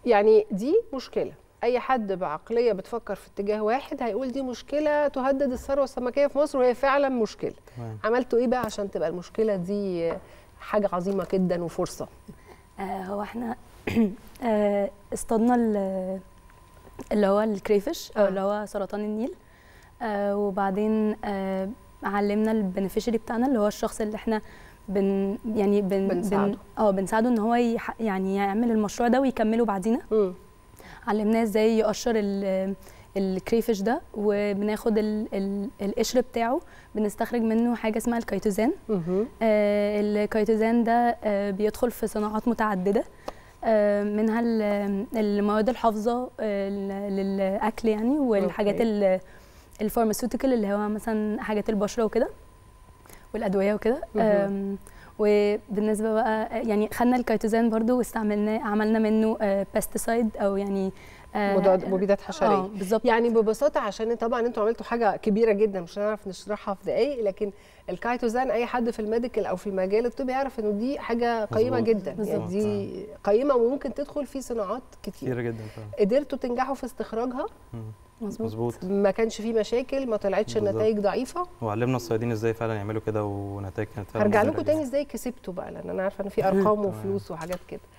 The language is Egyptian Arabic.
يعني دي مشكله اي حد بعقليه بتفكر في اتجاه واحد هيقول دي مشكله تهدد الثروه السمكيه في مصر وهي فعلا مشكله تمام. عملتوا ايه بقى عشان تبقى المشكله دي حاجه عظيمه جدا وفرصه آه هو احنا آه اصطادنا ال- اللي هو الكريفش او آه. اللي هو سرطان النيل آه وبعدين آه علمنا البنفيشري بتاعنا اللي هو الشخص اللي احنا بن يعني بن بنساعده. بن اه بنساعده ان هو يح يعني يعمل المشروع ده ويكمله بعدينا مم. علمناه ازاي يقشر ال- الكريفش ده وبناخد ال- ال- القشر بتاعه بنستخرج منه حاجه اسمها الكيتوزان مهم. آه، الكيتوزان ده آه، بيدخل في صناعات متعدده آه، منها ال- المواد الحافظه آه، ل- للاكل يعني والحاجات أوكي. ال- الفارماسيوتيكال اللي هو مثلا حاجات البشره وكده والادويه وكده مهم. آم، وبالنسبه بقى يعني خدنا الكيتوزان برضو واستعملناه عملنا منه بيستيسايد او يعني آه، مضاد- مبيدات حشريه اه بالظبط يعني ببساطه عشان طبعا انتوا عملتوا حاجه كبيره جدا مش هنعرف نشرحها في دقايق لكن الكايتوزان اي حد في الميديكال او في المجال الطبي يعرف انه دي حاجه قيمه مظبوط. جدا يعني بالظبط. دي قيمه وممكن تدخل في صناعات كتير كتير جدا فعلا قدرتوا تنجحوا في استخراجها مم. مظبوط مظبوط ما كانش في مشاكل ما طلعتش بالظبط. النتائج ضعيفه وعلمنا الصيادين ازاي فعلا يعملوا كده ونتائج كانت فعلا هرجع مبهرة لكم جداً. تاني ازاي كسبتوا بقى لان انا عارفه ان في ارقام تمام. وفلوس وحاجات كده